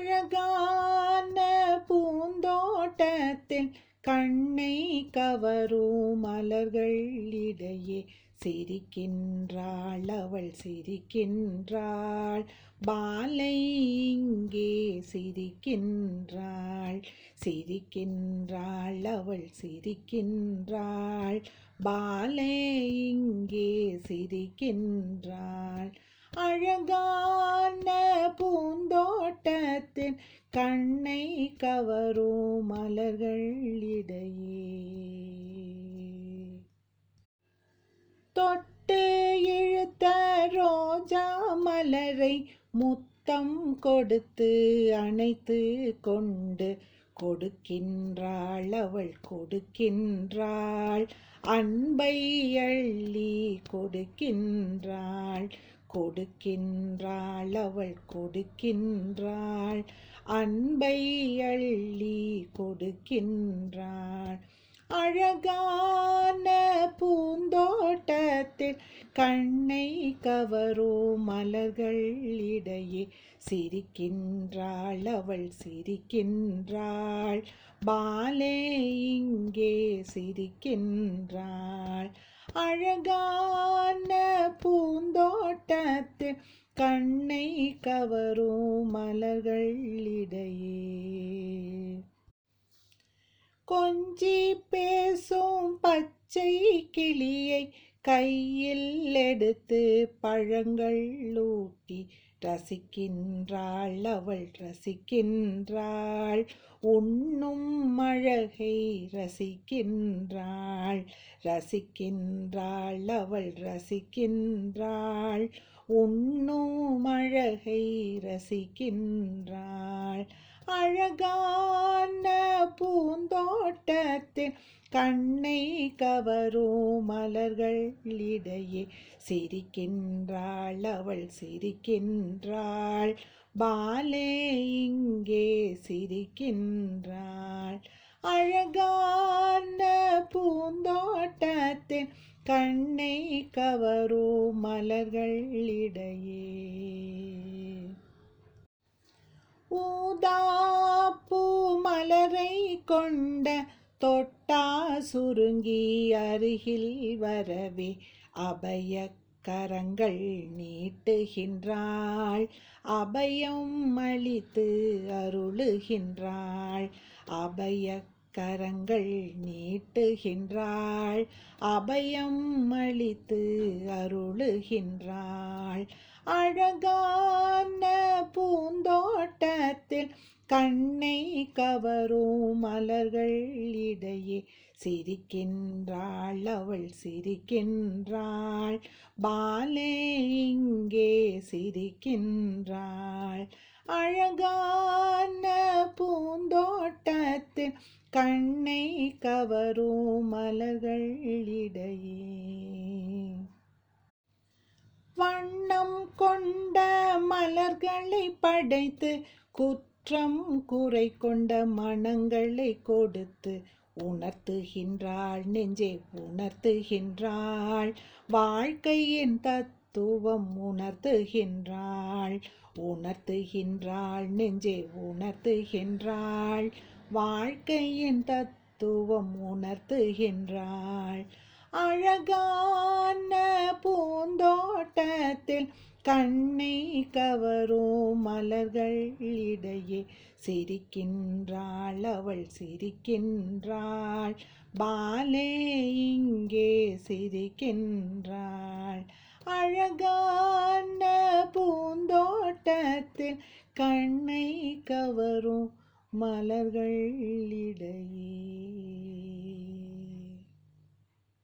அழகான பூந்தோட்டத்தில் கண்ணை கவரும் மலர்கள் இடையே சிரிக்கின்றாள் அவள் சிரிக்கின்றாள் பாலை இங்கே சிரிக்கின்றாள் சிரிக்கின்றாள் அவள் சிரிக்கின்றாள் பாலே இங்கே சிரிக்கின்றாள் அழகான பூந்தோட்டத்தின் கண்ணை கவரும் மலர்கள் இடையே தொட்டு இழுத்த ரோஜா மலரை முத்தம் கொடுத்து அணைத்து கொண்டு கொடுக்கின்றாள் அவள் கொடுக்கின்றாள் அன்பை அள்ளி கொடுக்கின்றாள் கொடுக்கின்றாள் அவள் கொடுக்கின்றாள் அன்பை அள்ளி கொடுக்கின்றாள் அழகான பூந்தோட்டத்தில் கண்ணை கவரும் மலர்கள் இடையே சிரிக்கின்றாள் அவள் சிரிக்கின்றாள் பாலே இங்கே சிரிக்கின்றாள் அழகான பூந்தோட்டத்தில் கண்ணை கவரும் மலர்கள் இடையே கொஞ்சி பேசும் பச்சை கிளியை கையில் எடுத்து பழங்கள் ஊட்டி ரசிக்கின்றாள் அவள் ரசிக்கின்றாள் உண்ணும் அழகை ரசிக்கின்றாள் ரசிக்கின்றாள் அவள் ரசிக்கின்றாள் உண்ணும் அழகை ரசிக்கின்றாள் அழகான பூந்தோட்டத்தில் கண்ணை கவரும் மலர்கள் இடையே சிரிக்கின்றாள் அவள் சிரிக்கின்றாள் பாலே இங்கே சிரிக்கின்றாள் அழகான பூந்தோட்டத்தில் கண்ணை கவரும் மலர்கள் இடையே ஊதாப்பூ மலரை கொண்ட தொட்டா சுருங்கி அருகில் வரவே அபய கரங்கள் நீட்டுகின்றாள் அபயம் அளித்து அருளுகின்றாள் அபய கரங்கள் நீட்டுகின்றாள் அபயம் அளித்து அருளுகின்றாள் அழகான பூந்தோட்டத்தில் கண்ணை கவரும் மலர்கள் இடையே சிரிக்கின்றாள் அவள் சிரிக்கின்றாள் பாலே இங்கே சிரிக்கின்றாள் அழகான பூந்தோட்டத்தில் கண்ணை கவரும் மலர்கள் இடையே வண்ணம் கொண்ட மலர்களை படைத்து குற்றம் குறை கொண்ட மனங்களை கொடுத்து உணர்த்துகின்றாள் நெஞ்சே உணர்த்துகின்றாள் வாழ்க்கையின் தத்துவம் உணர்த்துகின்றாள் உணர்த்துகின்றாள் நெஞ்சே உணர்த்துகின்றாள் வாழ்க்கையின் தத்துவம் உணர்த்துகின்றாள் அழகான பூந்தோட்டத்தில் கண்ணை கவரும் மலர்கள் இடையே சிரிக்கின்றாள் அவள் சிரிக்கின்றாள் பாலே இங்கே சிரிக்கின்றாள் அழகான பூந்தோட்டத்தில் கண்ணை கவரும் மலர்கள் இடையே